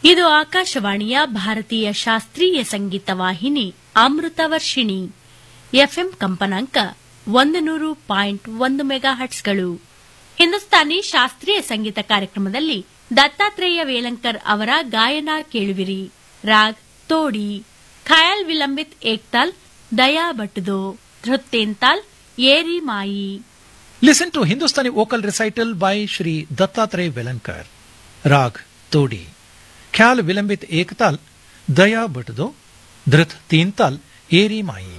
ಇದು ಆಕಾಶವಾಣಿಯ ಭಾರತೀಯ ಶಾಸ್ತ್ರೀಯ ಸಂಗೀತ ವಾಹಿನಿ ಅಮೃತ ವರ್ಷಿಣಿ ಎಫ್ಎಂ ಕಂಪನಾಂಕ ಒಂದು ನೂರು ಪಾಯಿಂಟ್ ಒಂದು ಮೆಗಾ ಹಟ್ಸ್ಗಳು ಹಿಂದೂಸ್ತಾನಿ ಶಾಸ್ತ್ರೀಯ ಸಂಗೀತ ಕಾರ್ಯಕ್ರಮದಲ್ಲಿ ದತ್ತಾತ್ರೇಯ ವೇಲಂಕರ್ ಅವರ ಗಾಯನ ಕೇಳುವಿರಿ ರಾಗ್ ತೋಡಿ ಖಯಾಲ್ ವಿಲಂಬಿತ್ ಏಕ್ತಾಲ್ ದಯಾ ಬಟ್ದೋ ಧೃತ್ತೇಂತಾಲ್ ಏರಿ ಮಾಯಿ Listen to Hindustani vocal recital by Shri Dattatreya Velankar. Rag Todi. Khyal Vilambit Ektal, Daya Bhatdo, Dhrit Teental, Eri Mai.